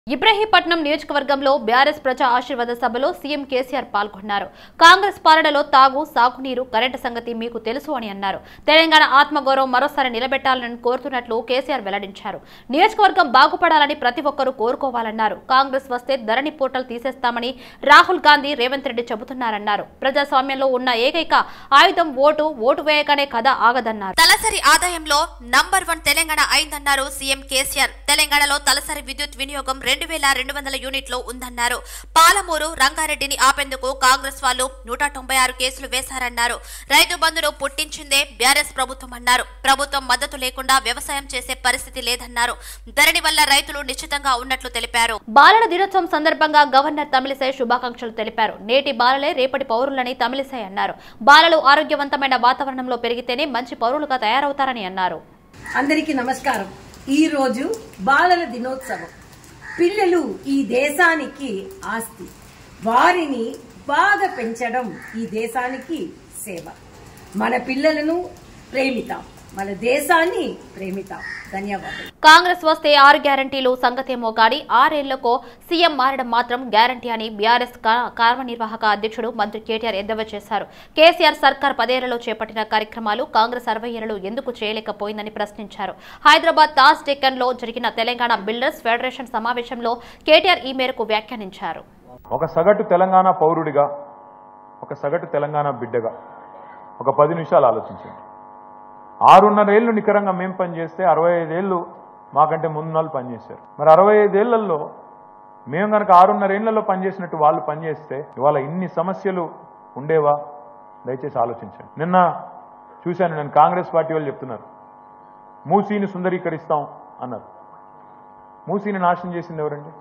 ఇబ్రహీపట్నం నియోజకవర్గంలో బీఆర్ఎస్ ప్రజా ఆశీర్వాద సభలో సీఎం కేసీఆర్ పాల్గొన్నారు కాంగ్రెస్ పాలనలో తాగు సాగునీరు కరెంటు సంగతి మీకు తెలుసు అని అన్నారు తెలంగాణ ఆత్మగౌరవం మరోసారి నిలబెట్టాలని కోరుతున్నట్లు కేసీఆర్ వెల్లడించారు నియోజకవర్గం బాగుపడాలని ప్రతి ఒక్కరూ కోరుకోవాలన్నారు కాంగ్రెస్ వస్తే ధరణి పోర్టల్ తీసేస్తామని రాహుల్ గాంధీ రేవంత్ రెడ్డి చెబుతున్నారన్నారు ప్రజాస్వామ్యంలో ఉన్న ఏకైక ఆయుధం ఓటు ఓటు వేయగానే కథ ఆగదన్నారు తలసరి ఆదాయంలో నంబర్ వన్ తెలంగాణ అయిందన్నారు సీఎం కేసీఆర్ తెలంగాణలో తలసరి విద్యుత్ వినియోగం రెండు వేల రెండు వందల యూనిట్లు ఉందన్నారు పాలమూరు రంగారెడ్డిని ఆపేందుకు కాంగ్రెస్ వాళ్ళు నూట తొంభై ఆరు కేసులు వేశారన్నారు రైతు బంధును పుట్టించిందే బీఆర్ఎస్ ప్రభుత్వం అన్నారు ప్రభుత్వం మద్దతు లేకుండా వ్యవసాయం చేసే పరిస్థితి లేదన్నారు ధరణి వల్ల రైతులు నిశ్చితంగా ఉన్నట్లు తెలిపారు బాలల దినోత్సవం సందర్భంగా గవర్నర్ తమిళిసై శుభాకాంక్షలు తెలిపారు నేటి బాలలే రేపటి పౌరులని తమిళిసై అన్నారు బాలలు ఆరోగ్యవంతమైన వాతావరణంలో పెరిగితేనే మంచి పౌరులుగా తయారవుతారని అన్నారు అందరికీ నమస్కారం ఈ రోజు బాలల దినోత్సవం పిల్లలు ఈ దేశానికి ఆస్తి వారిని బాగా పెంచడం ఈ దేశానికి సేవ మన పిల్లలను ప్రేమితాం మన దేశాన్ని ప్రేమితాం ధన్యవాదాలు కాంగ్రెస్ వస్తే ఆరు గ్యారంటీలు సంగతేమో గాని ఆరేళ్లకు సీఎం మారడం మాత్రం గ్యారంటీ అని బీఆర్ఎస్ కా- కార్యనిర్వాహక అధ్యక్షుడు మంత్రి కేటీఆర్ ఎద్దేవా చేశారు కేసీఆర్ సర్కార్ పదేళ్లలో చేపట్టిన కార్యక్రమాలు కాంగ్రెస్ అరవై ఏళ్లలో ఎందుకు చేయలేకపోయిందని ప్రశ్నించారు హైదరాబాద్ తాజ్ డెక్కన్ లో జరిగిన తెలంగాణ బిల్డర్స్ ఫెడరేషన్ సమావేశంలో కేటీఆర్ ఈ మేరకు వ్యాఖ్యానించారు ఒక సగటు తెలంగాణ పౌరుడిగా ఒక సగటు తెలంగాణ బిడ్డగా ఒక పది నిమిషాలు ఆలోచించండి ఆరున్నరేళ్లు నికరంగా మేము పనిచేస్తే అరవై ఐదేళ్లు మాకంటే ముందు వాళ్ళు పనిచేశారు మరి అరవై ఐదేళ్లలో మేము కనుక ఆరున్నరేళ్లలో పనిచేసినట్టు వాళ్ళు పనిచేస్తే ఇవాళ ఇన్ని సమస్యలు ఉండేవా దయచేసి ఆలోచించండి నిన్న చూశాను నేను కాంగ్రెస్ పార్టీ వాళ్ళు చెప్తున్నారు మూసీని సుందరీకరిస్తాం అన్నారు మూసీని నాశనం చేసింది ఎవరండి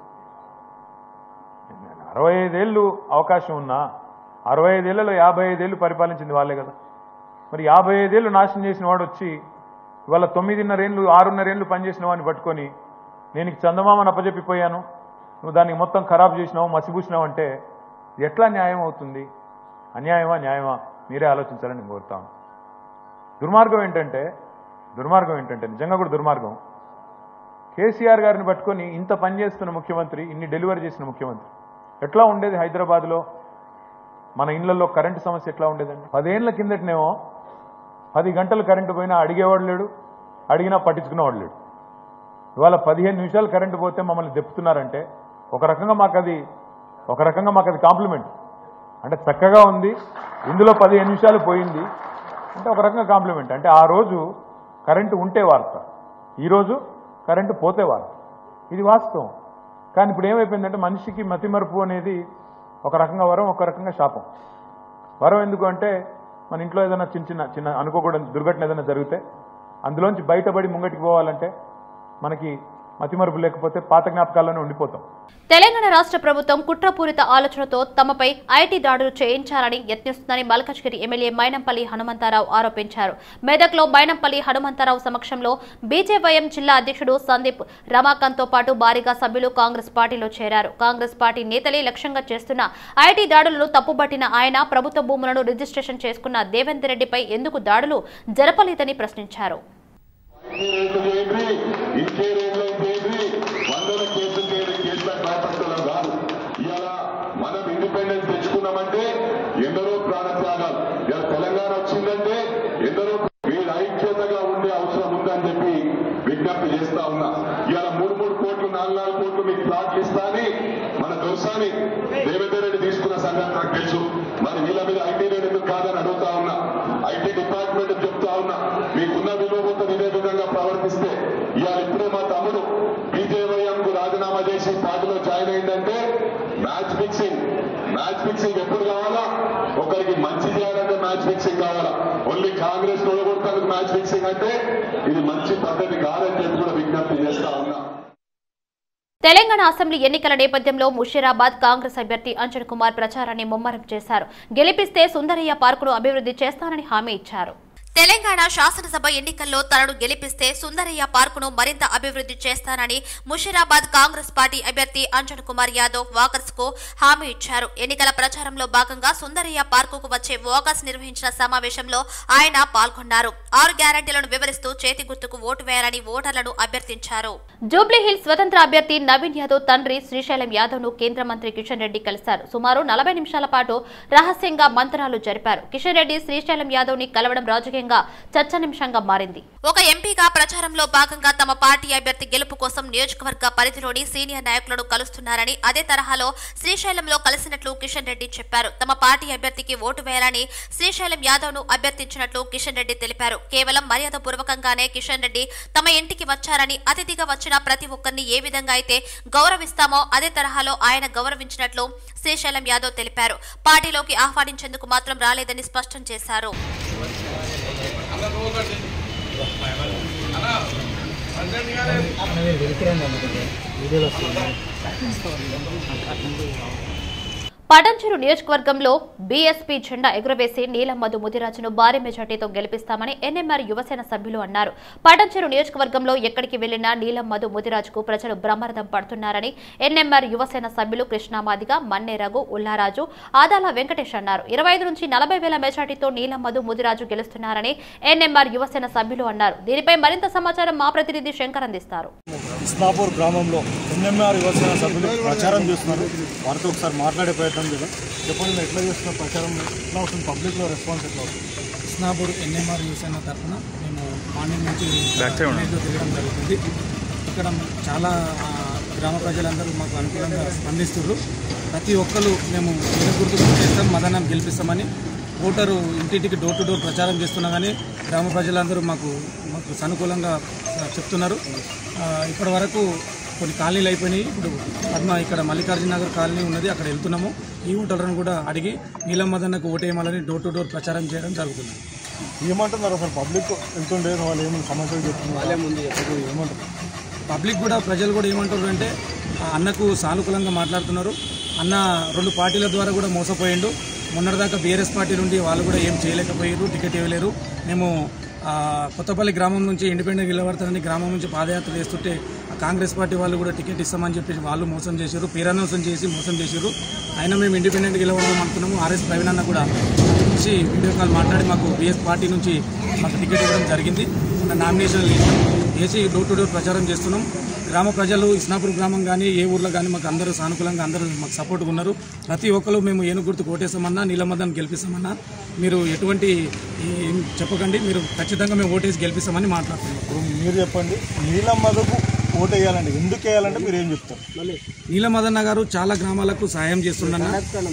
అరవై ఐదేళ్ళు అవకాశం ఉన్నా అరవై ఐదేళ్లలో యాభై ఐదేళ్ళు పరిపాలించింది వాళ్ళే కదా మరి యాభై ఐదేళ్ళు నాశనం చేసిన వాడు వచ్చి ఇవాళ తొమ్మిదిన్నరేళ్ళు ఆరున్నరేళ్ళు పనిచేసిన వాడిని పట్టుకొని నేను నీకు చందమామని అప్పచెప్పిపోయాను నువ్వు దానికి మొత్తం ఖరాబ్ చేసినావు మసిపూసినావు అంటే ఇది ఎట్లా న్యాయం అవుతుంది అన్యాయమా న్యాయమా మీరే ఆలోచించాలని నేను కోరుతాను దుర్మార్గం ఏంటంటే దుర్మార్గం ఏంటంటే నిజంగా కూడా దుర్మార్గం కేసీఆర్ గారిని పట్టుకొని ఇంత పని చేస్తున్న ముఖ్యమంత్రి ఇన్ని డెలివరీ చేసిన ముఖ్యమంత్రి ఎట్లా ఉండేది హైదరాబాద్లో మన ఇళ్లలో కరెంటు సమస్య ఎట్లా ఉండేదండి పదేళ్ల కిందటనేమో పది గంటలు కరెంటు పోయినా అడిగేవాడు లేడు అడిగినా పట్టించుకునేవాడు లేడు ఇవాళ పదిహేను నిమిషాలు కరెంటు పోతే మమ్మల్ని దెప్పుతున్నారంటే ఒక రకంగా మాకు అది ఒక రకంగా మాకు అది కాంప్లిమెంట్ అంటే చక్కగా ఉంది ఇందులో పదిహేను నిమిషాలు పోయింది అంటే ఒక రకంగా కాంప్లిమెంట్ అంటే ఆ రోజు కరెంటు ఉంటే వార్త ఈరోజు కరెంటు పోతే వార్త ఇది వాస్తవం కానీ ఇప్పుడు ఏమైపోయిందంటే మనిషికి మతిమరుపు అనేది ఒక రకంగా వరం ఒక రకంగా శాపం వరం ఎందుకు అంటే మన ఇంట్లో ఏదైనా చిన్న చిన్న చిన్న అనుకోకూడని దుర్ఘటన ఏదైనా జరిగితే అందులోంచి బయటపడి ముంగటికి పోవాలంటే మనకి మతిమరుపు లేకపోతే పాత జ్ఞాపకాల్లోనే ఉండిపోతాం తెలంగాణ రాష్ట్ర ప్రభుత్వం కుట్రపూరిత ఆలోచనతో తమపై ఐటీ దాడులు చేయించాలని యత్నిస్తుందని మల్కజ్గిరి ఎమ్మెల్యే మైనంపల్లి హనుమంతారావు ఆరోపించారు మెదక్లో మైనంపల్లి హనుమంతారావు సమక్షంలో బీజేవైఎం జిల్లా అధ్యక్షుడు సందీప్ రమాకాంత్ తో పాటు భారీగా సభ్యులు కాంగ్రెస్ పార్టీలో చేరారు కాంగ్రెస్ పార్టీ నేతలే లక్ష్యంగా చేస్తున్న ఐటీ దాడులను తప్పుబట్టిన ఆయన ప్రభుత్వ భూములను రిజిస్ట్రేషన్ చేసుకున్న దేవేందర్ రెడ్డిపై ఎందుకు దాడులు జరపలేదని ప్రశ్నించారు రేట్లు చేయండి ఇచ్చే రేట్లు చేయండి వందల కేసులు చేయండి కేసుల భయపడతలం కాదు ఇవాళ మనం ఇండిపెండెన్స్ తెచ్చుకున్నామంటే ఎందరో ప్రాణత్యాగాలు ఇవాళ తెలంగాణ వచ్చిందంటే ఎందరో వీళ్ళు ఐక్యతగా ఉండే అవసరం ఉందని చెప్పి విజ్ఞప్తి చేస్తా ఉన్నా ఇవాళ మూడు మూడు కోట్లు నాలుగు నాలుగు కోట్లు మీకు ప్లాట్లు ఇస్తా అని మన దొరసాని దేవేందర్ రెడ్డి తీసుకున్న సంగతి నాకు తెలుసు మరి వీళ్ళ మీద ఐటీ రేట్ ఎందుకు కాదని అడుగుతా ఉన్నా ఐటీ డిపార్ట్మెంట్ చెప్తా ఉన్నా మీకున్న విలువ మొత్తం ఇదే విధంగా ప్రవర్తిస్తే ఇవాళ ఇప్పుడే మా తమ్ముడు బీజేవైఎంకు రాజీనామా చేసి పార్టీలో జాయిన్ అయిందంటే మ్యాచ్ ఫిక్సింగ్ మ్యాచ్ ఫిక్సింగ్ ఎప్పుడు కావాలా ఒకరికి మంచి చేయాలంటే మ్యాచ్ ఫిక్సింగ్ కావాలా ఓన్లీ కాంగ్రెస్ తొడగొడతానికి మ్యాచ్ ఫిక్సింగ్ అంటే ఇది మంచి పద్ధతి కాదని చెప్పి కూడా విజ్ఞప్తి చేస్తా ఉన్నా తెలంగాణ అసెంబ్లీ ఎన్నికల నేపథ్యంలో ముషీరాబాద్ కాంగ్రెస్ అభ్యర్థి అంజన్ కుమార్ ప్రచారాన్ని ముమ్మరం చేశారు గెలిపిస్తే సుందరయ్య పార్కును అభివృద్ధి చేస్తానని హామీ ఇచ్చారు తెలంగాణ శాసనసభ ఎన్నికల్లో తనను గెలిపిస్తే సుందరయ్య పార్కును మరింత అభివృద్ధి చేస్తానని ముషీరాబాద్ కాంగ్రెస్ పార్టీ అభ్యర్థి అంజన్ కుమార్ యాదవ్ వాకర్స్ కు హామీ ఇచ్చారు ఎన్నికల ప్రచారంలో భాగంగా సుందరయ్య పార్కుకు వచ్చే వాకర్స్ నిర్వహించిన సమావేశంలో ఆయన పాల్గొన్నారు ఆరు గ్యారంటీలను వివరిస్తూ చేతి గుర్తుకు ఓటు వేయాలని ఓటర్లను అభ్యర్థించారు జూబ్లీహిల్స్ స్వతంత్ర అభ్యర్థి నవీన్ యాదవ్ తండ్రి శ్రీశైలం యాదవ్ ను కేంద్ర మంత్రి కిషన్ రెడ్డి కలిశారు సుమారు నలభై నిమిషాల పాటు రహస్యంగా మంత్రాలు జరిపారు కిషన్ రెడ్డి శ్రీశైలం యాదవ్ ని కలవడం రాజకీయంగా చర్చనింశంగా మారింది ఒక ఎంపీగా ప్రచారంలో భాగంగా తమ పార్టీ అభ్యర్థి గెలుపు కోసం నియోజకవర్గ పరిధిలోని సీనియర్ నాయకులను కలుస్తున్నారని అదే తరహాలో శ్రీశైలంలో కలిసినట్లు కిషన్ రెడ్డి చెప్పారు తమ పార్టీ అభ్యర్థికి ఓటు వేయాలని శ్రీశైలం యాదవ్ ను అభ్యర్థించినట్లు కిషన్ రెడ్డి తెలిపారు కేవలం మర్యాద పూర్వకంగానే కిషన్ రెడ్డి తమ ఇంటికి వచ్చారని అతిథిగా వచ్చిన ప్రతి ఒక్కరిని ఏ విధంగా అయితే గౌరవిస్తామో అదే తరహాలో ఆయన గౌరవించినట్లు శ్రీశైలం యాదవ్ తెలిపారు పార్టీలోకి ఆహ్వానించేందుకు మాత్రం రాలేదని స్పష్టం చేశారు పటంచెరు నియోజకవర్గంలో బీఎస్పీ జెండా ఎగురవేసి నీలం మధు ముదిరాజును భారీ మెజార్టీతో గెలిపిస్తామని ఎన్ఎంఆర్ యువసేన సభ్యులు అన్నారు పటంచెరు నియోజకవర్గంలో ఎక్కడికి వెళ్లినా నీలం మధు ముదిరాజుకు ప్రజలు బ్రహ్మరథం పడుతున్నారని ఎన్ఎంఆర్ యువసేన సభ్యులు కృష్ణామాదిగ మన్నే రఘు ఉల్లారాజు ఆదాల వెంకటేష్ అన్నారు ఇరవై ఐదు నుంచి నలభై వేల మెజార్టీతో నీలం మధు ముదిరాజు గెలుస్తున్నారని ఎన్ఎంఆర్ యువసేన సభ్యులు అన్నారు దీనిపై మరింత సమాచారం మా ప్రతినిధి శంకర్ అందిస్తారు ఇస్నాపూర్ గ్రామంలో ఎన్ఎంఆర్ యువసేన సభ్యులు ప్రచారం చేస్తున్నారు వారితో ఒకసారి మాట్లాడే ప్రయత్నం చేద్దాం చెప్పండి మీరు ఎట్లా చేస్తున్న ప్రచారం ఎట్లా అవుతుంది పబ్లిక్లో రెస్పాన్స్ ఎట్లా అవుతుంది కృష్ణాపూర్ ఎన్ఎంఆర్ యువసేన తరఫున మేము మార్నింగ్ నుంచి రైల్లో తిరగడం జరుగుతుంది ఇక్కడ చాలా ఆ, గ్రామ ప్రజలందరూ మాకు అనుకూలంగా స్పందిస్తున్నారు ప్రతి ఒక్కరు మేము ఏదో గుర్తు చేస్తాం మదనం గెలిపిస్తామని ఓటరు ఇంటింటికి డోర్ టు డోర్ ప్రచారం చేస్తున్నా కానీ గ్రామ ప్రజలందరూ మాకు మాకు సానుకూలంగా ఆ, చెప్తున్నారు ఆ, ఇప్పటి వరకు కొన్ని కాలనీలు అయిపోయినాయి ఇప్పుడు పద్మ ఇక్కడ మల్లికార్జున నగర్ కాలనీ ఉన్నది అక్కడ వెళ్తున్నాము ఈ ఓటర్లను కూడా అడిగి నీలం మదన్నకు ఓటేయమాలని డోర్ టు డోర్ ప్రచారం చేయడం జరుగుతుంది ఏమంటున్నారు అసలు పబ్లిక్ వెళ్తుండే వాళ్ళు ఏమైనా సమస్యలు చెప్తున్నారు ఏమంటారు పబ్లిక్ కూడా ప్రజలు కూడా ఏమంటారు అంటే ఆ అన్నకు సానుకూలంగా మాట్లాడుతున్నారు అన్న రెండు పార్టీల ద్వారా కూడా మోసపోయిండు మొన్నటిదాకా బీఆర్ఎస్ పార్టీ నుండి వాళ్ళు కూడా ఏం చేయలేకపోయారు టికెట్ ఇవ్వలేరు మేము ఆ, కొత్తపల్లి గ్రామం నుంచి ఇండిపెండెంట్ నిలబడతానని గ్రామం నుంచి పాదయాత్ర చేస్తుంటే ఆ కాంగ్రెస్ పార్టీ వాళ్ళు కూడా టికెట్ ఇస్తామని చెప్పి వాళ్ళు మోసం చేశారు పీరానోసం చేసి మోసం చేశారు అయినా మేము ఇండిపెండెంట్ గెలవడం అనుకున్నాము ఆర్ఎస్ ప్రవీణ్ అన్న కూడా వచ్చి వీడియో కాల్ మాట్లాడి మాకు బీఎస్ పార్టీ నుంచి మాకు టికెట్ ఇవ్వడం జరిగింది మొన్న నామినేషన్ వేసి డోర్ టు డోర్ ప్రచారం చేస్తున్నాం గ్రామ ప్రజలు ఇస్నాపూర్ గ్రామం కానీ ఏ ఊర్లో కానీ మాకు అందరూ సానుకూలంగా అందరూ మాకు సపోర్ట్గా ఉన్నారు ప్రతి ఒక్కరు మేము ఏను గుర్తు కోటేస్తామన్నా నీలమద్దం గెలిపిస్తామన్నా మీరు ఎటువంటి ఏం చెప్పకండి మీరు ఖచ్చితంగా మేము ఓటేసి గెలిపిస్తామని మాట్లాడుతున్నాం ఇప్పుడు మీరు చెప్పండి నీలం మధుకు ఓటు వేయాలండి ఎందుకు వేయాలంటే మీరు ఏం చెప్తారు నీలమదన్న గారు చాలా గ్రామాలకు సాయం చేస్తున్నా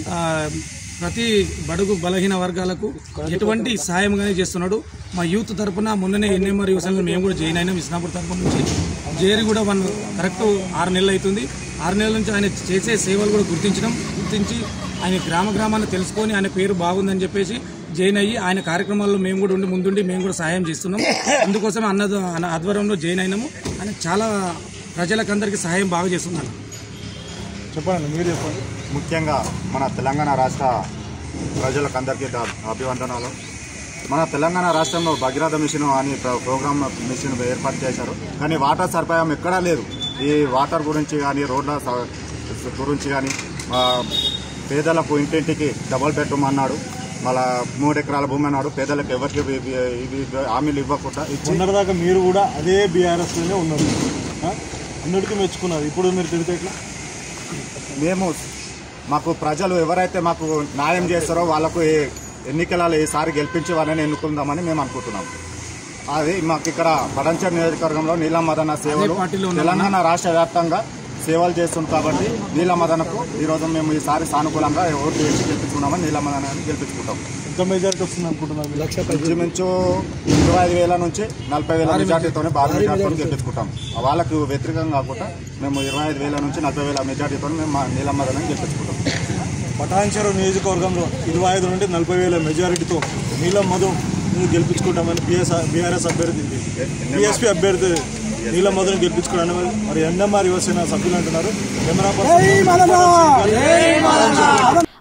ప్రతి బడుగు బలహీన వర్గాలకు ఎటువంటి సాయం కానీ చేస్తున్నాడు మా యూత్ తరపున మొన్ననే ఎన్ఎంఆర్ యువసంలో మేము కూడా జాయిన్ అయినాం ఇస్నాపూర్ తరపు నుంచి జేరి కూడా వన్ కరెక్ట్ ఆరు నెలలు అవుతుంది ఆరు నెలల నుంచి ఆయన చేసే సేవలు కూడా గుర్తించడం గుర్తించి ఆయన గ్రామ గ్రామాన్ని తెలుసుకొని ఆయన పేరు బాగుందని చెప్పేసి జాయిన్ అయ్యి ఆయన కార్యక్రమాల్లో మేము కూడా ఉండి ముందుండి మేము కూడా సహాయం చేస్తున్నాం అందుకోసం అన్న అన్న ఆధ్వర్యంలో జాయిన్ అయినాము ఆయన చాలా ప్రజలకందరికీ సహాయం బాగా చేస్తున్నారు చెప్పండి మీరు చెప్పండి ముఖ్యంగా మన తెలంగాణ రాష్ట్ర ప్రజలకు అందరికీ ద- అభివందనాలు మన తెలంగాణ రాష్ట్రంలో భగీరథ మిషన్ అని ప్ర- ప్రోగ్రామ్ మిషన్ ఏర్పాటు చేశారు కానీ వాటర్ సదుపాయం ఎక్కడా లేదు ఈ వాటర్ గురించి కానీ రోడ్ల స- గురించి కానీ ఆ, పేదలకు ఇంటింటికి డబుల్ బెడ్రూమ్ అన్నాడు మళ్ళా మూడు ఎకరాల భూమి అన్నాడు పేదలకు ఎవరికి ఇవి- ఇవి- ఇవి హామీలు ఇవ్వకుండా ఇచ్చి మొన్నటిదాకా మీరు కూడా అదే బీఆర్ఎస్లోనే ఉన్నారు ఆ? అన్నిటికీ మెచ్చుకున్నారు ఇప్పుడు మీరు తిడితే ఎట్లా మేము మాకు ప్రజలు ఎవరైతే మాకు న్యాయం చేస్తారో వాళ్ళకు ఈ ఎన్నికలలో ఈసారి గెలిపించి వాళ్ళని ఎన్నుకుందామని మేము అనుకుంటున్నాం అది మాకు ఇక్కడ పడంచర్ నియోజకవర్గంలో నీలం మదన సేవలు పార్టీలో ఉన్న తెలంగాణ రాష్ట్ర వ్యాప్తంగా సేవలు చేస్తుంది కాబట్టి నీల మదనకు ఈరోజు మేము ఈసారి సానుకూలంగా ఓటు వేసి గెలిపించుకున్నామని నీల మదనాన్ని గెలిపించుకుంటాం ఎంత మెజారిటీ వస్తుంది అనుకుంటున్నారు మీరు? ఇంచుమించు ఇరవై ఐదు వేల నుంచి నలభై వేల మెజార్టీతోనే భారీ మెజార్టీతో గెలిపించుకుంటాం వాళ్ళకు వ్యతిరేకంగా కాకుండా మేము ఇరవై ఐదు వేల నుంచి నలభై వేల మెజార్టీతో మేము మా నీలం మదనాన్ని గెలిపించుకుంటాం పటాన్చెరు నియోజకవర్గంలో ఇరవై ఐదు నుండి నలభై వేల మెజారిటీతో నీలం మధు మీరు గెలిపించుకుంటామని బిఎస్ బీఆర్ఎస్ అభ్యర్థి బీఎస్పీ అభ్యర్థి నీలం మధుని గెలిపించుకున్నాను మరి ఎన్ఎంఆర్ యువసేన సభ్యులు అంటున్నారు కెమెరా పర్సన్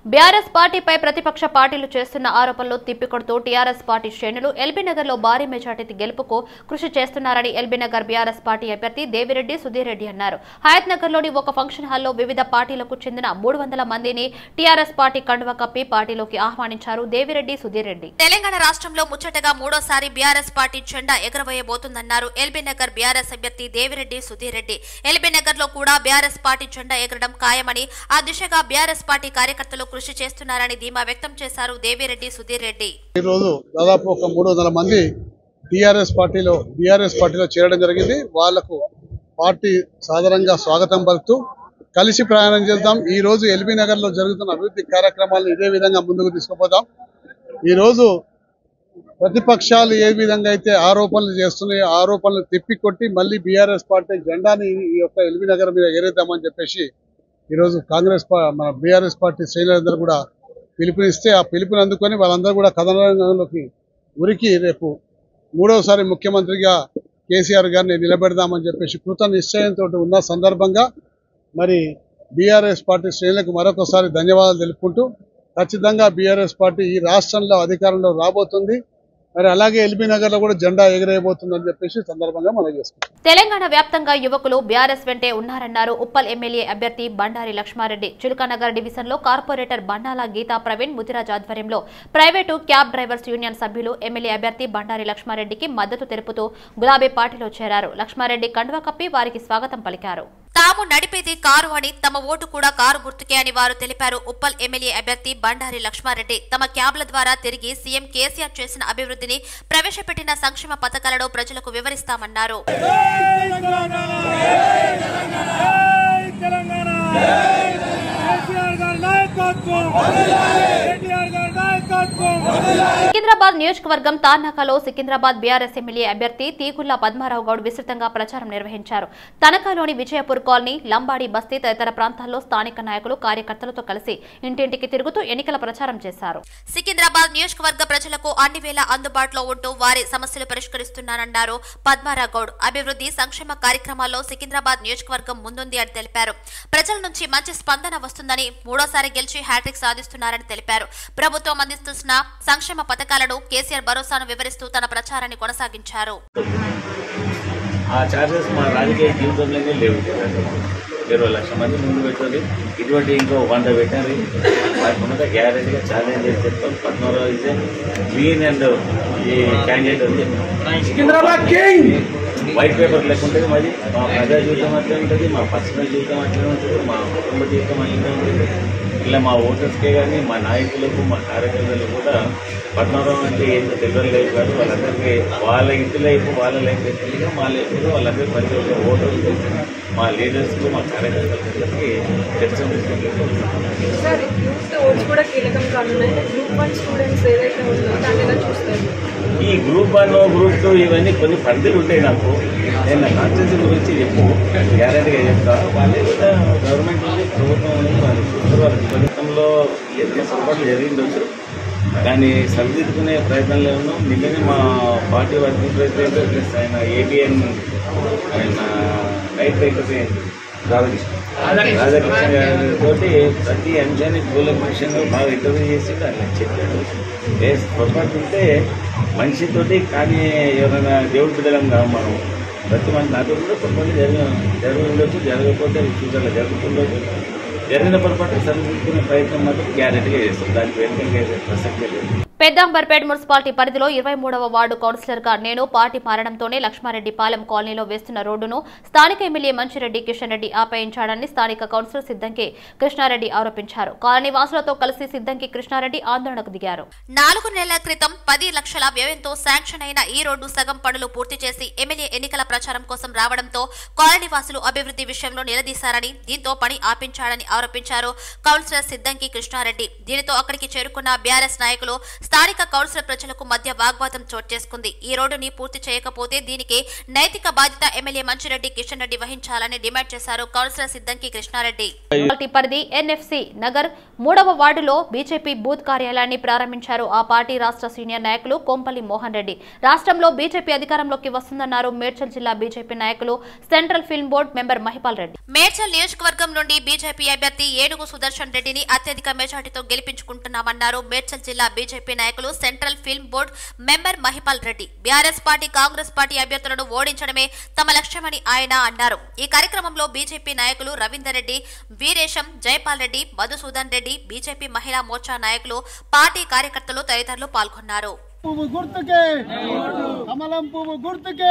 బీఆర్ఎస్ పార్టీపై ప్రతిపక్ష పార్టీలు చేస్తున్న ఆరోపణలు తిప్పికొడుతూ టీఆర్ఎస్ పార్టీ శ్రేణులు ఎల్బీ నగర్ లో భారీ మెజార్టీ గెలుపుకు కృషి చేస్తున్నారని ఎల్బీ నగర్ బీఆర్ఎస్ పార్టీ అభ్యర్థి దేవిరెడ్డి సుధీర్ రెడ్డి అన్నారు హయత్ నగర్ లోని ఒక ఫంక్షన్ హాల్లో వివిధ పార్టీలకు చెందిన మూడు వందల మందిని టీఆర్ఎస్ పార్టీ కండువా కప్పి పార్టీలోకి ఆహ్వానించారు దేవిరెడ్డి సుధీర్ రెడ్డి తెలంగాణ రాష్ట్రంలో ముచ్చటగా మూడోసారి బీఆర్ఎస్ పార్టీ జెండా ఎగరవేయబోతుందన్నారు ఎల్బీ నగర్ బీఆర్ఎస్ అభ్యర్థి దేవిరెడ్డి సుధీర్ రెడ్డి ఎల్బీ నగర్ లో కూడా బీఆర్ఎస్ పార్టీ జెండా ఎగరడం ఖాయమని ఆ దిశగా బీఆర్ఎస్ పార్టీ కార్యకర్తలు కృషి చేస్తున్నారని ధీమా వ్యక్తం చేశారు దేవిరెడ్డి సుధీర్ రెడ్డి ఈరోజు దాదాపు ఒక మూడు వందల మంది టీఆర్ఎస్ పార్టీలో బీఆర్ఎస్ పార్టీలో చేరడం జరిగింది వాళ్లకు పార్టీ సాధారణంగా స్వాగతం పలుకుతూ కలిసి ప్రయాణం చేద్దాం ఈ రోజు ఎల్బీ నగర్ లో జరుగుతున్న అభివృద్ధి కార్యక్రమాలను ఇదే విధంగా ముందుకు తీసుకుపోతాం ఈ రోజు ప్రతిపక్షాలు ఏ విధంగా అయితే ఆరోపణలు చేస్తున్నాయో ఆ ఆరోపణలు తిప్పికొట్టి మళ్ళీ బీఆర్ఎస్ పార్టీ జెండాని ఈ యొక్క ఎల్బీ నగర్ మీద ఎగరేద్దామని చెప్పేసి ఈరోజు కాంగ్రెస్ పా- మన బీఆర్ఎస్ పార్టీ శ్రేణులందరూ కూడా పిలుపునిస్తే ఆ పిలుపుని అందుకొని వాళ్ళందరూ కూడా కథనంలోకి ఉరికి రేపు మూడవసారి ముఖ్యమంత్రిగా కేసీఆర్ గారిని నిలబెడదామని చెప్పేసి కృత నిశ్చయంతో ఉన్న సందర్భంగా మరి బీఆర్ఎస్ పార్టీ శ్రేణులకు మరొకసారి ధన్యవాదాలు తెలుపుకుంటూ ఖచ్చితంగా బీఆర్ఎస్ పార్టీ ఈ రాష్ట్రంలో అధికారంలో రాబోతుంది మరి అలాగే ఎల్బీ నగర్ లో కూడా జెండా ఎగరేయబోతుందని చెప్పేసి సందర్భంగా మనం చేసుకుంటాం తెలంగాణ వ్యాప్తంగా యువకులు బీఆర్ఎస్ వెంటే ఉన్నారన్నారు ఉప్పల్ ఎమ్మెల్యే అభ్యర్థి బండారి లక్ష్మారెడ్డి చిలుకనగర్ డివిజన్ లో కార్పొరేటర్ బండాల గీతా ప్రవీణ్ ముదిరాజ్ ఆధ్వర్యంలో ప్రైవేటు క్యాబ్ డ్రైవర్స్ యూనియన్ సభ్యులు ఎమ్మెల్యే అభ్యర్థి బండారి లక్ష్మారెడ్డికి మద్దతు తెలుపుతూ గులాబీ పార్టీలో చేరారు లక్ష్మారెడ్డి కండువా కప్పి వారికి స్వాగతం పలికారు తాము నడిపేది కారు అని తమ ఓటు కూడా కారు గుర్తుకే అని వారు తెలిపారు ఉప్పల్ ఎమ్మెల్యే అభ్యర్థి బండారి లక్ష్మారెడ్డి తమ క్యాబ్ల ద్వారా తిరిగి సీఎం కేసీఆర్ చేసిన అభివృద్ధిని ప్రవేశపెట్టిన సంక్షేమ పథకాలను ప్రజలకు వివరిస్తామన్నారు సికింద్రాబాద్ నియోజకవర్గం తార్నాకలో సికింద్రాబాద్ బీఆర్ఎస్ ఎమ్మెల్యే అభ్యర్థి తీగుళ్ల పద్మారావు గౌడ్ విస్తృతంగా ప్రచారం నిర్వహించారు తనకాలోని విజయపూర్ కాలనీ లంబాడి బస్తీ తదితర ప్రాంతాల్లో స్థానిక నాయకులు కార్యకర్తలతో కలిసి ఇంటింటికి తిరుగుతూ ఎన్నికల ప్రచారం చేశారు సికింద్రాబాద్ నియోజకవర్గ ప్రజలకు అన్ని వేళ అందుబాటులో ఉంటూ వారి సమస్యలు పరిష్కరిస్తున్నానన్నారు పద్మారావు గౌడ్ అభివృద్ధి సంక్షేమ కార్యక్రమాల్లో సికింద్రాబాద్ నియోజకవర్గం ముందుంది అని తెలిపారు ప్రజల నుంచి మంచి స్పందన వస్తుందని మూడోసారి గెలిచి హ్యాట్రిక్ సాధిస్తున్నారని తెలిపారు ప్రభుత్వం అందిస్తున్న సంక్షేమ పథకాలను కేసీఆర్ భరోసాను వివరిస్తూ తన ప్రచారాన్ని కొనసాగించారు ఆ ఛార్జెస్ మా రాజకీయ జీవితంలోనే లేవు ఇరవై లక్షల మంది ముందు పెట్టారు ఇటువంటి ఇంకో వంద పెట్టారు వాటి ముందు గ్యారెంటీగా ఛాలెంజ్ చేసి చెప్తాం పద్మరావు ఇదే క్లీన్ అండ్ ఈ క్యాండిడేట్ ఉంది వైట్ పేపర్ లేకుంటే మాది మా ప్రజా జీవితం అట్లే ఉంటుంది మా పర్సనల్ జీవితం అట్లే ఉంటుంది మా కుటుంబ జీవితం అట్లే ఉంటుంది ఇలా మా ఓటర్స్కే కానీ మా నాయకులకు మా కార్యకర్తలకు కూడా పద్మనాభం అంటే ఏంటో తెలియలేదు కాదు వాళ్ళందరికీ వాళ్ళ ఇంటి లైఫ్ వాళ్ళ లైఫ్ తెలియదు మా లైఫ్ కూడా వాళ్ళందరికీ ప్రతి ఒక్క ఓటర్లు తెలుసు మా లీడర్స్కు మా కార్యకర్తలకి తెలుసు సార్ యూత్ ఓట్స్ కూడా కీలకం కానున్నాయి గ్రూప్ వన్ స్టూడెంట్స్ ఏదైతే ఉందో దాన్ని ఎలా చూస్తారు ఈ గ్రూప్ వన్ గ్రూప్ టూ ఇవన్నీ కొన్ని పరిధులు ఉంటాయి నాకు నేను నా కాన్స్టిట్యూన్సీ గురించి చెప్పు గ్యారెంటీగా చెప్తా వాళ్ళే కూడా గవర్నమెంట్ ఉంది ప్రభుత్వం ఉంది వాళ్ళు చూస్తారు వాళ్ళ ప్రభుత్వంలో ఏదైనా పొరపాట్లు జరిగిండొచ్చు దాన్ని సరిదిద్దుకునే ప్రయత్నంలో ఉన్నాం నిన్ననే మా పార్టీ వర్కింగ్ ప్రెసిడెంట్ ప్లస్ ఆయన ఏబిఎన్ ఆయన రైట్ రైట్ రాధాకృష్ణ రాధాకృష్ణ గారితో ప్రతి అంశాన్ని కూలంకషంగా బాగా ఇంటర్వ్యూ చేసి అట్లా చెప్పాడు ఏ పొరపాటు ఉంటే మనిషితోటి కానీ ఎవరైనా దేవుడి బిడ్డలం కాదు మనం ప్రతి మంది నాతో కూడా పొరపాటు జరిగి జరిగి ఉండొచ్చు జరగకపోతే ఫ్యూచర్లో జరుగుతుండొచ్చు జరిగిన పొరపాటు సరిదిద్దుకునే ప్రయత్నం మాత్రం గ్యారెంటీగా చేస్తాం దానికి వెనుక ప్రసక్తే లేదు పెద్దాంబర్పేట్ మున్సిపాలిటీ పరిధిలో ఇరవై మూడవ వార్డు కౌన్సిలర్ గా నేను పార్టీ మారడంతోనే లక్ష్మారెడ్డి పాలెం కాలనీలో వేస్తున్న రోడ్డును స్థానిక ఎమ్మెల్యే మంచిరెడ్డి కిషన్ రెడ్డి ఆపయించాడని స్థానిక కౌన్సిలర్ సిద్దంకి కృష్ణారెడ్డి ఆరోపించారు కాలనీ వాసులతో కలిసి సిద్దంకి కృష్ణారెడ్డి ఆందోళనకు దిగారు నాలుగు నెలల క్రితం పది లక్షల వ్యయంతో శాంక్షన్ అయిన ఈ రోడ్డు సగం పనులు పూర్తి చేసి ఎమ్మెల్యే ఎన్నికల ప్రచారం కోసం రావడంతో కాలనీ వాసులు అభివృద్ధి విషయంలో నిలదీశారని దీంతో పని ఆపించాడని ఆరోపించారు కౌన్సిలర్ సిద్దంకి కృష్ణారెడ్డి దీనితో అక్కడికి చేరుకున్న బీఆర్ఎస్ నాయకులు స్థానిక కౌన్సిలర్ ప్రజలకు మధ్య వాగ్వాదం చోటు చేసుకుంది ఈ రోడ్డుని పూర్తి చేయకపోతే దీనికి నైతిక బాధ్యత ఎమ్మెల్యే మంచిరెడ్డి కిషన్ రెడ్డి వహించాలని డిమాండ్ చేశారు కౌన్సిలర్ సిద్దంకి కృష్ణారెడ్డి మున్సిపాలిటీ పరిధి ఎన్ఎఫ్సి నగర్ మూడవ వార్డులో బీజేపీ బూత్ కార్యాలయాన్ని ప్రారంభించారు ఆ పార్టీ రాష్ట్ర సీనియర్ నాయకులు కొంపల్లి మోహన్ రెడ్డి రాష్ట్రంలో బీజేపీ అధికారంలోకి వస్తుందన్నారు మేడ్చల్ జిల్లా బీజేపీ నాయకులు central film board member Mahipal Reddy Medchal నియోజకవర్గం నుండి బీజేపీ అభ్యర్థి ఏనుగు సుదర్శన్ రెడ్డిని అత్యధిక మెజార్టీతో గెలిపించుకుంటున్నామన్నారు మేడ్చల్ జిల్లా బీజేపీ నాయకులు central film board member Mahipal Reddy BRS party Congress party అభ్యర్థులను ఓడించడమే తమ లక్ష్యమని ఆయన అన్నారు ఈ కార్యక్రమంలో బీజేపీ నాయకులు రవీందర్ రెడ్డి వీరేశం జైపాల్ రెడ్డి మధుసూదన్ రెడ్డి బీజేపీ మహిళా మోర్చా నాయకులు పార్టీ కార్యకర్తలు తదితరులు పాల్గొన్నారు పువ్వు గుర్తుకే కమలం పువ్వు గుర్తుకే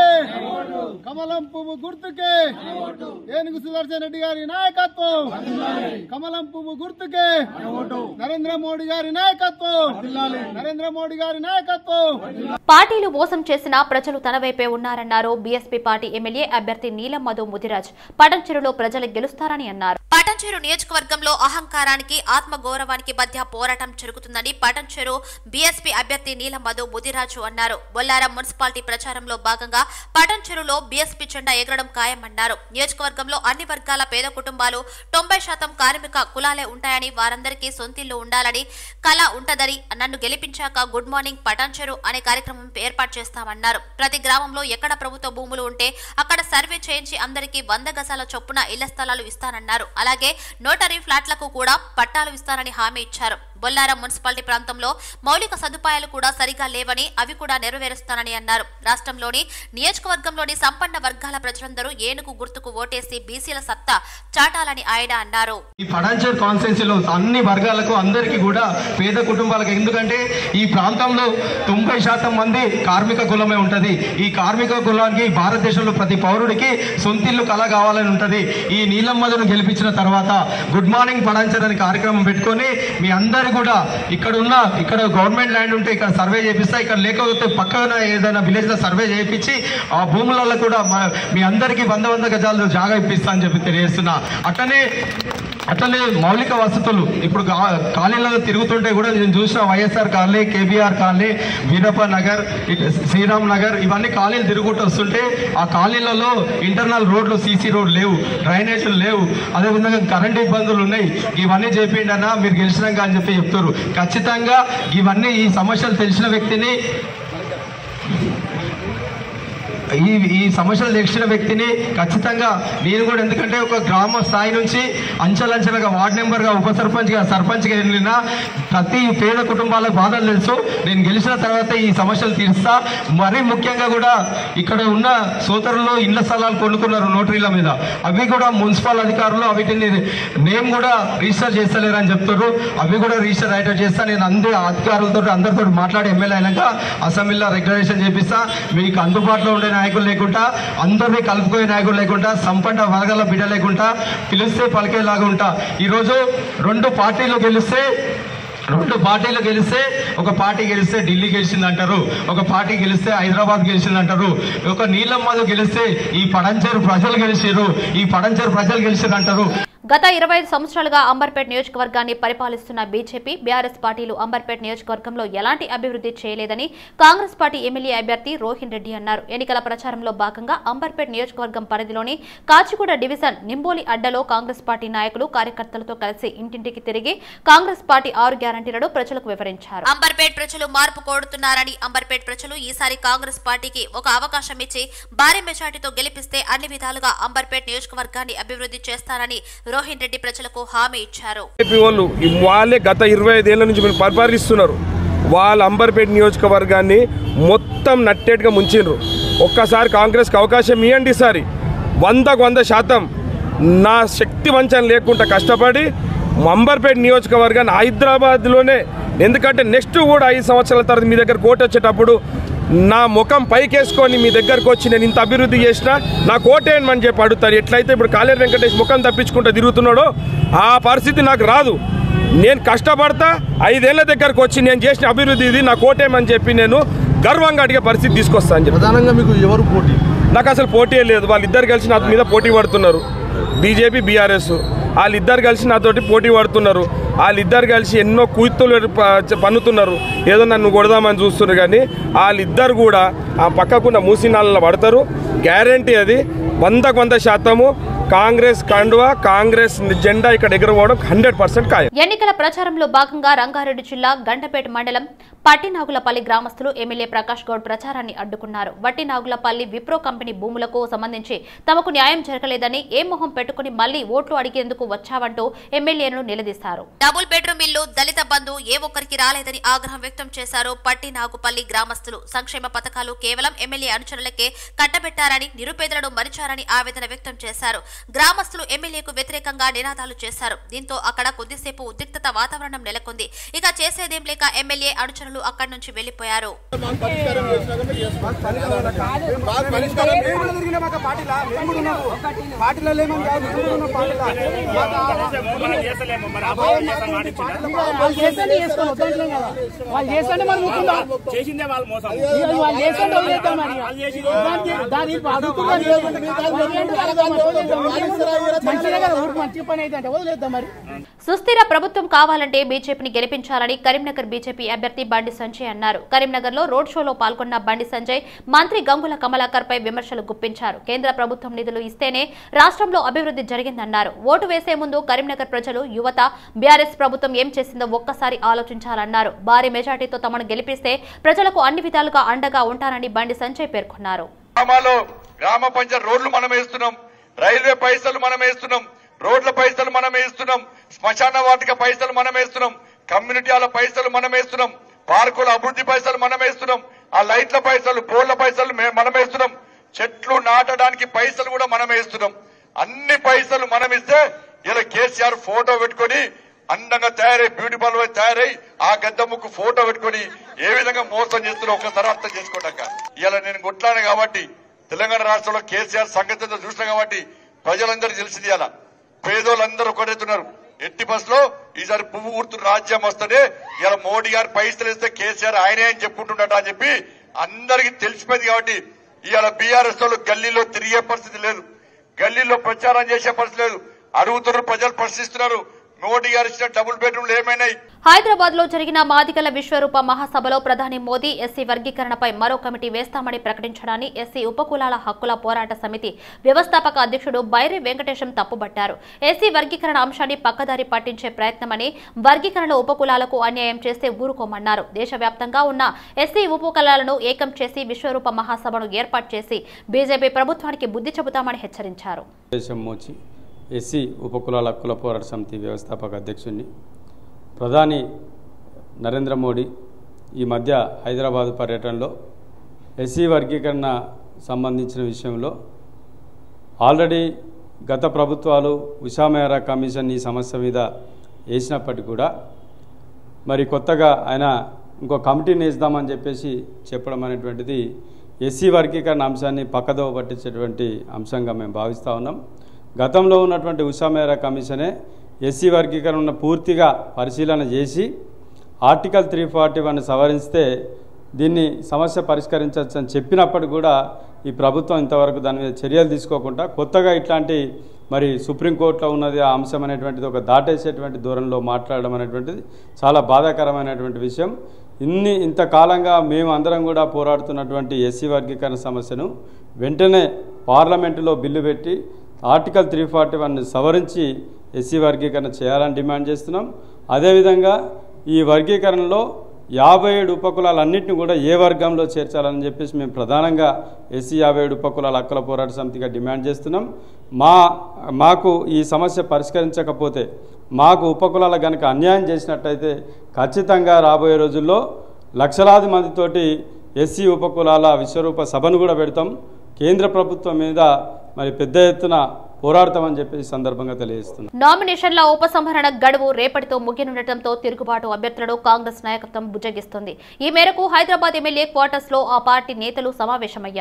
కమలం పువ్వు గుర్తుకే ఏనుగు సుదర్శన్ రెడ్డి గారి నాయకత్వం కమలం పువ్వు గుర్తుకే నరేంద్ర మోడీ గారి నాయకత్వం నరేంద్ర మోడీ గారి నాయకత్వం పార్టీలు మోసం చేసినా ప్రజలు తన వైపే ఉన్నారన్నారు బీఎస్పీ పార్టీ ఎమ్మెల్యే అభ్యర్థి నీలం మధు ముదిరాజ్ పటంచెరులో ప్రజలు గెలుస్తారని అన్నారు పటంచెరు నియోజకవర్గంలో అహంకారానికి ఆత్మగౌరవానికి మధ్య పోరాటం జరుగుతుందని పటంచెరు బీఎస్పీ అభ్యర్థి నీలం మధు ముదిరాజు అన్నారు బొల్లారం మున్సిపాలిటీ ప్రచారంలో భాగంగా పటంచెరులో బీఎస్పీ జెండా ఎగరడం ఖాయమన్నారు నియోజకవర్గంలో అన్ని వర్గాల పేద కుటుంబాలు తొంభై శాతం కార్మిక కులాలే ఉంటాయని వారందరికీ సొంతిల్లు ఉండాలని కళ ఉంటదని నన్ను గెలిపించాక గుడ్ మార్నింగ్ పటాన్చెరు అనే కార్యక్రమం ఏర్పాటు చేస్తామన్నారు ప్రతి గ్రామంలో ఎక్కడ ప్రభుత్వ భూములు ఉంటే అక్కడ సర్వే చేయించి అందరికీ వంద గజాల చొప్పున ఇళ్ల స్థలాలు ఇస్తానన్నారు అలాగే నోటరీ ఫ్లాట్లకు కూడా పట్టాలు ఇస్తానని హామీ ఇచ్చారు బొల్లారం మున్సిపాలిటీ ప్రాంతంలో మౌలిక సదుపాయాలు కూడా సరిగా లేవని అవి కూడా నెరవేరుస్తానని అన్నారు రాష్ట్రంలోని నియోజకవర్గంలోని సంపన్న వర్గాల ప్రజలందరూ ఏనుగు గుర్తుకు ఓటేసి బీసీల సత్తా చాటాలని ఆయన అన్నారు ఈ పడాంచర్ కాన్స్టెన్సీలో అన్ని వర్గాలకు అందరికీ కూడా పేద కుటుంబాలకు ఎందుకంటే ఈ ప్రాంతంలో తొంభై శాతం మంది కార్మిక కులమే ఉంటది ఈ కార్మిక కులానికి భారతదేశంలో ప్రతి పౌరుడికి సొంతిల్లు కళ కావాలని ఉంటది ఈ నీలమ్మదను గెలిపించిన తర్వాత గుడ్ మార్నింగ్ పడాంచర్ అనే కార్యక్రమం పెట్టుకొని మీ అందరు కూడా ఇక్కడ ఉన్న ఇక్కడ గవర్నమెంట్ ల్యాండ్ ఉంటే ఇక్కడ సర్వే చేపిస్తా ఇక్కడ లేకపోతే పక్కన ఏదైనా విలేజ్ లో సర్వే చేయించి ఆ భూములలో కూడా మ- మీ అందరికీ వంద వంద గజాలు జాగా ఇప్పిస్తా అని చెప్పి తెలియజేస్తున్నా అట్లనే అట్లనే మౌలిక వసతులు ఇప్పుడు గా- కాలనీలలో తిరుగుతుంటే కూడా నేను చూసిన YSR colony KBR colony Veerappa Nagar ఇటు శ్రీరామ్ నగర్ ఇవన్నీ కాలనీలు తిరుగుతూ వస్తుంటే ఆ కాలనీలలో ఇంటర్నల్ రోడ్లు సీసీ రోడ్ లేవు డ్రైనేజీలు లేవు అదేవిధంగా కరెంట్ ఇబ్బందులు ఉన్నాయి ఇవన్నీ చేపిండి అన్న మీరు గెలిచినాక అని చెప్పి చెప్తారు ఖచ్చితంగా ఇవన్నీ ఈ సమస్యలు తెలిసిన వ్యక్తిని ఈ ఈ సమస్యలు తెలిసిన వ్యక్తిని ఖచ్చితంగా నేను కూడా ఎందుకంటే ఒక గ్రామ స్థాయి నుంచి అంచెలంచెలుగా వార్డ్ మెంబర్గా ఉప సర్పంచ్గా సర్పంచ్గా వెళ్ళిన ప్రతి పేద కుటుంబాలకు బాధలు తెలుసు నేను గెలిచిన తర్వాత ఈ సమస్యలు తీరుస్తా మరీ ముఖ్యంగా కూడా ఇక్కడ ఉన్న సోదరులు ఇళ్ల స్థలాలు కొనుక్కున్నారు నోటరీల మీద అవి కూడా మున్సిపల్ అధికారులు వీటిని నేమ్ కూడా రిజిస్టర్ చేస్తలేరు అని చెప్తారు అవి కూడా రిజిస్టర్ రైటర్ చేస్తా నేను అందరి అధికారులతో అందరితో మాట్లాడి ఎమ్మెల్యే అయినాక అసెంబ్లీలో రెగ్యులేషన్ చేపిస్తా మీకు అందుబాటులో ఉండే నాయకులు లేకుండా అందరినీ కలుపుకునే నాయకులు లేకుండా సంపన్న వర్గాల బిడ్డ లేకుండా పిలిస్తే పలికేలాగా ఉంటా ఈరోజు రెండు పార్టీలు గెలిస్తే రెండు పార్టీలు గెలిస్తే ఒక పార్టీ గెలిస్తే ఢిల్లీ గెలిచింది అంటారు ఒక పార్టీ గెలిస్తే హైదరాబాద్ గెలిచింది అంటారు ఒక నీలమ్మలు గెలిస్తే ఈ పడంచేరు ప్రజలు గెలిచారు ఈ పడంచేరు ప్రజలు గెలిచారు అంటారు గత ఇరవై ఐదు సంవత్సరాలుగా అంబర్పేట్ నియోజకవర్గాన్ని పరిపాలిస్తున్న బీజేపీ బీఆర్ఎస్ పార్టీలు అంబర్పేట్ నియోజకవర్గంలో ఎలాంటి అభివృద్ధి చేయలేదని కాంగ్రెస్ పార్టీ ఎమ్మెల్యే అభ్యర్థి రోహిన్ రెడ్డి అన్నారు ఎన్నికల ప్రచారంలో భాగంగా అంబర్పేట్ నియోజకవర్గం పరిధిలోని కాచిగూడ డివిజన్ నింబోలి అడ్డలో కాంగ్రెస్ పార్టీ నాయకులు కార్యకర్తలతో కలిసి ఇంటింటికి తిరిగి కాంగ్రెస్ పార్టీ ఆరు గ్యారంటీలను ప్రజలకు వివరించారు అంబర్పేట్ ప్రజలు మార్పు కోరుతున్నారని అంబర్పేట్ ప్రజలు ఈసారి కాంగ్రెస్ పార్టీకి ఒక అవకాశం ఇచ్చి భారీ మెజార్టీతో గెలిపిస్తే అన్ని విధాలుగా అంబర్పేట్ నియోజకవర్గాన్ని అభివృద్ధి చేస్తారని రోహిన్ రెడ్డి ప్రజలకు హామీ ఇచ్చారు బీజేపీ వాళ్ళు ఈ వాళ్ళే గత ఇరవై ఐదేళ్ల నుంచి మీరు పరిపాలిస్తున్నారు వాళ్ళ అంబర్పేట నియోజకవర్గాన్ని మొత్తం నట్టేట్టుగా ముంచిండ్రు ఒక్కసారి కాంగ్రెస్కి అవకాశం ఇవ్వండి ఈసారి వందకు వంద శాతం నా శక్తి వంచన లేకుండా కష్టపడి అంబర్పేట నియోజకవర్గాన్ని హైదరాబాద్లోనే ఎందుకంటే నెక్స్ట్ కూడా ఐదు సంవత్సరాల తర్వాత మీ దగ్గర కోట వచ్చేటప్పుడు నా ముఖం పైకేసుకొని మీ దగ్గరకు వచ్చి నేను ఇంత అభివృద్ధి చేసినా నా కోటేయమని చెప్పి అడుగుతారు ఎట్లయితే ఇప్పుడు కాలేరు వెంకటేష్ ముఖం తప్పించుకుంటూ తిరుగుతున్నాడో ఆ పరిస్థితి నాకు రాదు నేను కష్టపడతా ఐదేళ్ల దగ్గరకు వచ్చి నేను చేసిన అభివృద్ధి ఇది నా కోటేమని చెప్పి నేను గర్వంగా అడిగే పరిస్థితి తీసుకొస్తాను అని చెప్పి ప్రధానంగా మీకు ఎవరు పోటీ నాకు అసలు పోటీ లేదు వాళ్ళిద్దరు కలిసి నా మీద పోటీ పడుతున్నారు బీజేపీ బీఆర్ఎస్ వాళ్ళిద్దరు కలిసి నాతోటి పోటీ పడుతున్నారు వాళ్ళిద్దరు కలిసి ఎన్నో కూతులు ప- పన్నుతున్నారు ఏదో నన్ను కొడదామని చూస్తున్నారు కానీ వాళ్ళిద్దరు కూడా ఆ పక్కకున్న మూసినాళ్ళలో పడతారు గ్యారంటీ అది వందకు వంద శాతము కాంగ్రెస్ కండువా కాంగ్రెస్ జెండా ఇక్కడ ఎగరపోవడం హండ్రెడ్ పర్సెంట్ ఖాయం ఎన్నికల ప్రచారంలో భాగంగా రంగారెడ్డి జిల్లా గంటపేట మండలం పట్టినాగులపల్లి గ్రామస్తులు ఎమ్మెల్యే ప్రకాష్ గౌడ్ ప్రచారాన్ని అడ్డుకున్నారు వట్టినాగులపల్లి విప్రో కంపెనీ భూములకు సంబంధించి తమకు న్యాయం జరగలేదని ఏ మొహం పెట్టుకుని మళ్లీ ఓట్లు అడిగేందుకు వచ్చావంటూ ఎమ్మెల్యేను నిలదీశారు డబుల్ బెడ్రూమ్ ఇల్లు దళిత బంధు ఏ ఒక్కరికి రాలేదని ఆగ్రహం వ్యక్తం చేశారు పట్టి నాగుపల్లి గ్రామస్తులు సంక్షేమ పథకాలు కేవలం ఎమ్మెల్యే అనుచరులకే కట్టబెట్టారని నిరుపేదలను మరిచారని ఆవేదన వ్యక్తం చేశారు గ్రామస్తులు ఎమ్మెల్యేకు వ్యతిరేకంగా నినాదాలు చేశారు దీంతో అక్కడ కొద్దిసేపు ఉద్రిక్తత వాతావరణం నెలకొంది ఇక చేసేదేం లేక ఎమ్మెల్యే అనుచరులు అక్కడి నుంచి వెళ్లిపోయారు వాళ్ళు చేస్తేనే చేసుకోవాలి వద్దంటలేం కదా వాళ్ళు చేస్తేనే మనం ముక్కుందాం చేసిందే వాళ్ళు మోసం ఇక వాళ్ళు చేస్తుంటే వదిలేద్దాం మరి దానికి దాని అడుగుతున్నారు మంచిదే కదా ఊరికి మంచి పని అయితే అంటే వదిలేద్దాం మరి సుస్థిర ప్రభుత్వం కావాలంటే బీజేపీని గెలిపించాలని కరీంనగర్ బీజేపీ అభ్యర్థి బండి సంజయ్ అన్నారు కరీంనగర్ లో రోడ్ షోలో పాల్గొన్న బండి సంజయ్ మంత్రి గంగుల కమలాకర్ పై విమర్శలు గుప్పించారు కేంద్ర ప్రభుత్వం నిధులు ఇస్తేనే రాష్ట్రంలో అభివృద్ధి జరిగిందన్నారు ఓటు వేసే ముందు కరీంనగర్ ప్రజలు యువత బీఆర్ఎస్ ప్రభుత్వం ఏం చేసిందో ఒక్కసారి ఆలోచించాలన్నారు భారీ మెజార్టీతో తమను గెలిపిస్తే ప్రజలకు అన్ని విధాలుగా అండగా ఉంటానని బండి సంజయ్ పేర్కొన్నారు గ్రామాల్లో గ్రామ పంచాయత్ రోడ్లు మనం వేస్తున్నాం రైల్వే పైసలు మనం వేస్తున్నాం రోడ్ల పైసలు మనం వేస్తున్నాం శ్మశాన వాటిక పైసలు మనం వేస్తున్నాం కమ్యూనిటీ హాల పైసలు మనం వేస్తున్నాం పార్కుల అభివృద్ధి పైసలు మనం వేస్తున్నాం ఆ లైట్ల పైసలు పోళ్ల పైసలు మే- మనం వేస్తున్నాం చెట్లు నాటడానికి పైసలు కూడా మనం వేస్తున్నాం అన్ని పైసలు మనం ఇస్తే ఇలా కేసీఆర్ ఫోటో పెట్టుకొని అందంగా తయారై బ్యూటీ పార్లర్ తయారై ఆ గద్దముకు ఫోటో పెట్టుకొని ఏ విధంగా మోసం చేస్తున్నా ఒక్కసారి అర్థం చేసుకోవటాక ఇలా నేను కొట్లాను కాబట్టి తెలంగాణ రాష్ట్రంలో కేసీఆర్ సంగతితో చూసిన కాబట్టి ప్రజలందరూ తెలిసింది ఇలా పేదోళ్ళందరూ ఒకటెత్తున్నారు ఎట్టి బస్సులో ఈసారి పువ్వు గుర్తు రాజ్యం వస్తేనే ఇలా మోడీ గారు పైసలు ఇస్తే కేసీఆర్ ఆయనే అని చెప్పుకుంటున్నట అని చెప్పి అందరికీ తెలిసిపోయింది కాబట్టి ఇవాళ బీఆర్ఎస్ వాళ్ళు గల్లీలో తిరిగే పరిస్థితి లేదు గల్లీలో ప్రచారం చేసే పరిస్థితి లేదు అడుగుతున్నారు ప్రజలు ప్రశ్నిస్తున్నారు మోడీ గారు ఇచ్చిన డబుల్ బెడ్రూమ్లు ఏమైనాయి హైదరాబాద్ లో జరిగిన మాదిగల విశ్వరూప మహాసభలో ప్రధాని మోదీ ఎస్సీ వర్గీకరణపై మరో కమిటీ వేస్తామని ప్రకటించడాన్ని ఎస్సీ ఉపకులాల హక్కుల పోరాట సమితి వ్యవస్థాపక అధ్యక్షుడు బైరి వెంకటేశం తప్పుబట్టారు ఎస్సీ వర్గీకరణ అంశాన్ని పక్కదారి పట్టించే ప్రయత్నమని వర్గీకరణ ఉపకులాలకు అన్యాయం చేస్తే ఊరుకోమన్నారు దేశవ్యాప్తంగా ఉన్న ఎస్సీ ఉపకులాలను ఏకం చేసి విశ్వరూప మహాసభను ఏర్పాటు చేసి బీజేపీ ప్రభుత్వానికి బుద్ధి చెబుతామని హెచ్చరించారు దేశం మోచి ఎస్సీ ఉపకులాల హక్కుల పోరాట సమితి వ్యవస్థాపక అధ్యక్షుడిని ప్రధాని నరేంద్ర మోడీ ఈ మధ్య హైదరాబాదు పర్యటనలో ఎస్సీ వర్గీకరణ సంబంధించిన విషయంలో ఆల్రెడీ గత ప్రభుత్వాలు ఉషా మెహ్రా కమిషన్ ఈ సమస్య మీద వేసినప్పటికీ కూడా మరి కొత్తగా ఆయన ఇంకో కమిటీని వేద్దామని చెప్పేసి చెప్పడం అనేటువంటిది ఎస్సీ వర్గీకరణ అంశాన్ని పక్కదోవ పట్టించేటువంటి అంశంగా మేము భావిస్తూ ఉన్నాం గతంలో ఉన్నటువంటి ఉషా మెహ్రా కమిషనే ఎస్సీ వర్గీకరణ పూర్తిగా పరిశీలన చేసి ఆర్టికల్ త్రీ ఫార్టీ వన్ సవరిస్తే దీన్ని సమస్య పరిష్కరించవచ్చు అని చెప్పినప్పటికీ కూడా ఈ ప్రభుత్వం ఇంతవరకు దాని మీద చర్యలు తీసుకోకుండా కొత్తగా ఇట్లాంటి మరి సుప్రీంకోర్టులో ఉన్నది ఆ అంశం అనేటువంటిది ఒక దాటేసేటువంటి దూరంలో మాట్లాడడం అనేటువంటిది చాలా బాధాకరమైనటువంటి విషయం ఇన్ని ఇంతకాలంగా మేము అందరం కూడా పోరాడుతున్నటువంటి ఎస్సీ వర్గీకరణ సమస్యను వెంటనే పార్లమెంటులో బిల్లు పెట్టి ఆర్టికల్ త్రీ ఫార్టీ వన్ సవరించి ఎస్సీ వర్గీకరణ చేయాలని డిమాండ్ చేస్తున్నాం అదేవిధంగా ఈ వర్గీకరణలో యాభై ఏడు ఉపకులాలన్నింటినీ కూడా ఏ వర్గంలో చేర్చాలని చెప్పేసి మేము ప్రధానంగా ఎస్సీ యాభై ఏడు ఉపకులాల హక్కుల పోరాట సమితిగా డిమాండ్ చేస్తున్నాం మా మాకు ఈ సమస్య పరిష్కరించకపోతే మాకు ఉపకులాల కనుక అన్యాయం చేసినట్టయితే ఖచ్చితంగా రాబోయే రోజుల్లో లక్షలాది మందితోటి ఎస్సీ ఉపకులాల విశ్వరూప సభను కూడా పెడతాం కేంద్ర ప్రభుత్వం మీద మరి పెద్ద ఎత్తున పోరాడతామని చెప్పి ఈ సందర్భంగా తెలియజేస్తున్నాం నామినేషన్ల ఉపసంహరణ గడువు రేపటితో ముగినుండటంతో తిరుగుబాటు అభ్యర్థులను కాంగ్రెస్ నాయకత్వం బుజ్జగిస్తుంది ఈ మేరకు హైదరాబాద్ ఎమ్మెల్యే క్వార్టర్స్ లో ఆ పార్టీ నేతలు సమావేశమయ్యారు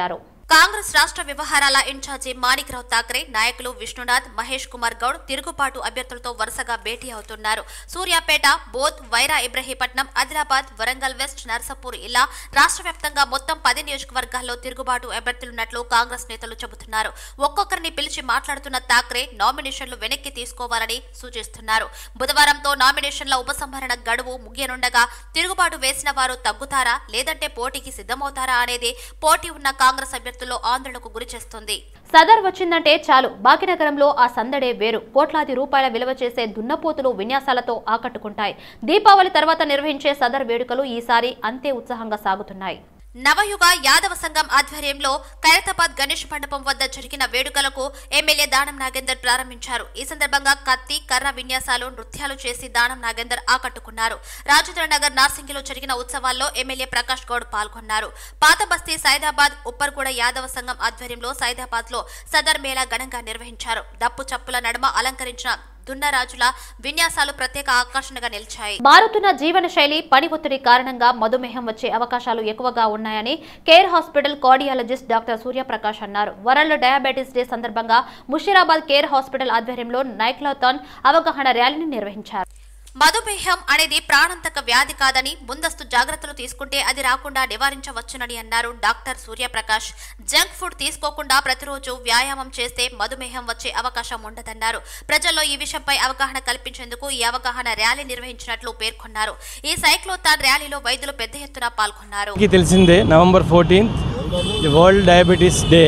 కాంగ్రెస్ రాష్ట్ర వ్యవహారాల ఇన్ఛార్జి మాణిక్రావు ఠాక్రే నాయకులు విష్ణునాథ్ మహేష్ కుమార్ గౌడ్ తిరుగుబాటు అభ్యర్థులతో వరుసగా భేటీ అవుతున్నారు సూర్యాపేట బోధ్ వైరా ఇబ్రహీపట్నం ఆదిలాబాద్ వరంగల్ వెస్ట్ నర్సాపూర్ ఇలా రాష్ట్ర వ్యాప్తంగా మొత్తం పది నియోజకవర్గాల్లో తిరుగుబాటు అభ్యర్థులున్నట్లు కాంగ్రెస్ నేతలు చెబుతున్నారు ఒక్కొక్కరిని పిలిచి మాట్లాడుతున్న ఠాక్రే నామినేషన్లు వెనక్కి తీసుకోవాలని సూచిస్తున్నారు బుధవారంతో నామినేషన్ల ఉపసంహరణ గడువు ముగియనుండగా తిరుగుబాటు వేసిన వారు తగ్గుతారా లేదంటే పోటీకి సిద్ధమవుతారా అనేది పోటీ ఉన్న కాంగ్రెస్ అభ్యర్థుల్లో ఆందోళనకు గురి చేస్తుంది సదర్ వచ్చిందంటే చాలు భాగ్యనగరంలో ఆ సందడే వేరు కోట్లాది రూపాయల విలువ చేసే దున్నపోతులు విన్యాసాలతో ఆకట్టుకుంటాయి దీపావళి తర్వాత నిర్వహించే సదర్ వేడుకలు ఈసారి అంతే ఉత్సాహంగా సాగుతున్నాయి నవయుగ యాదవ సంఘం ఆధ్వర్యంలో ఖైరతాబాద్ గణేష్ మండపం వద్ద జరిగిన వేడుకలకు ఎమ్మెల్యే దానం నాగేందర్ ప్రారంభించారు ఈ సందర్భంగా కత్తి కర్ర విన్యాసాలు నృత్యాలు చేసి దానం నాగేందర్ ఆకట్టుకున్నారు రాజేంద్ర నగర్ నార్సింగిలో జరిగిన ఉత్సవాల్లో ఎమ్మెల్యే ప్రకాష్ గౌడ్ పాల్గొన్నారు పాత బస్తీ సైదాబాద్ ఉప్పర్గూడ యాదవ సంఘం ఆధ్వర్యంలో సైదాబాద్ లో సదర్ మేళా ఘనంగా నిర్వహించారు దప్పు చప్పుల నడుమ అలంకరించిన దున్నరాజుల విన్యాసాలు ప్రత్యేక ఆకర్షణగా నిలిచాయి మారుతున్న జీవన శైలి పని ఒత్తిడి కారణంగా మధుమేహం వచ్చే అవకాశాలు ఎక్కువగా ఉన్నాయని care hospital cardiologist doctor Suryaprakash అన్నారు వరల్డ్ డయాబెటీస్ డే సందర్భంగా ముషీరాబాద్ కేర్ హాస్పిటల్ ఆధ్వర్యంలో నైక్లోథాన్ అవగాహన ర్యాలీని నిర్వహించారు మధుమేహం అనేది ప్రాణాంతక వ్యాధి కాదని ముందస్తు జాగ్రత్తలు తీసుకుంటే అది రాకుండా నివారించవచ్చునని అన్నారు డాక్టర్ సూర్యప్రకాష్ జంక్ ఫుడ్ తీసుకోకుండా ప్రతిరోజు వ్యాయామం చేస్తే మధుమేహం వచ్చే అవకాశం ఉండదన్నారు ప్రజల్లో ఈ విషయంపై అవగాహన కల్పించేందుకు ఈ అవగాహన ర్యాలీ నిర్వహించినట్లు పేర్కొన్నారు ఈ సైక్లోథాన్ ర్యాలీలో వైద్యులు పెద్ద ఎత్తున పాల్గొన్నారు మనకి తెలిసిందే November fourteenth world diabetes day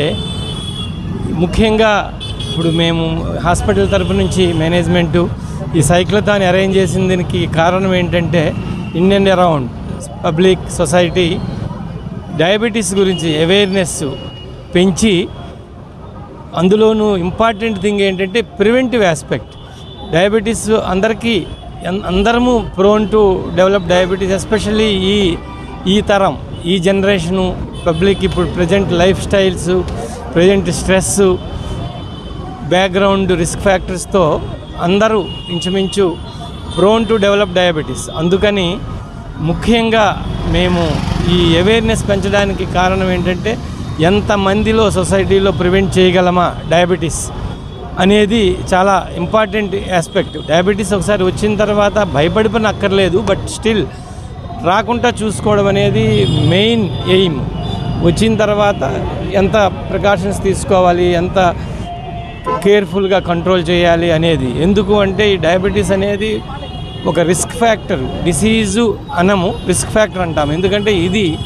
ముఖ్యంగా ఇప్పుడు మేము హాస్పిటల్ తరపు నుంచి మేనేజ్మెంటు ఈ సైక్లథాన్ అరేంజ్ చేసిన దీనికి కారణం ఏంటంటే in and around public society diabetes గురించి అవేర్నెస్ పెంచి అందులోనూ ఇంపార్టెంట్ థింగ్ ఏంటంటే ప్రివెంటివ్ ఆస్పెక్ట్ డయాబెటీస్ అందరికీ అన్- అందరము prone to develop diabetes especially ఈ ఈ తరం ఈ జనరేషను పబ్లిక్ ఇప్పుడు present lifestyles present stress background risk ఫ్యాక్టర్స్తో అందరూ ఇంచుమించు ప్రోన్ టు డెవలప్ డయాబెటీస్ అందుకని ముఖ్యంగా మేము ఈ అవేర్నెస్ పెంచడానికి కారణం ఏంటంటే ఎంతమందిలో సొసైటీలో ప్రివెంట్ చేయగలమా డయాబెటీస్ అనేది చాలా ఇంపార్టెంట్ ఆస్పెక్ట్ డయాబెటీస్ ఒకసారి వచ్చిన తర్వాత భయపడిపోయిన అక్కర్లేదు బట్ స్టిల్ రాకుండా చూసుకోవడం అనేది మెయిన్ ఎయిమ్ వచ్చిన తర్వాత ఎంత ప్రికాషన్స్ తీసుకోవాలి ఎంత కేర్ఫుల్గా కంట్రోల్ చేయాలి అనేది ఎందుకు అంటే ఈ డయాబెటీస్ అనేది ఒక రిస్క్ ఫ్యాక్టర్ డిసీజు అనము రిస్క్ ఫ్యాక్టర్ అంటాము ఎందుకంటే ఇది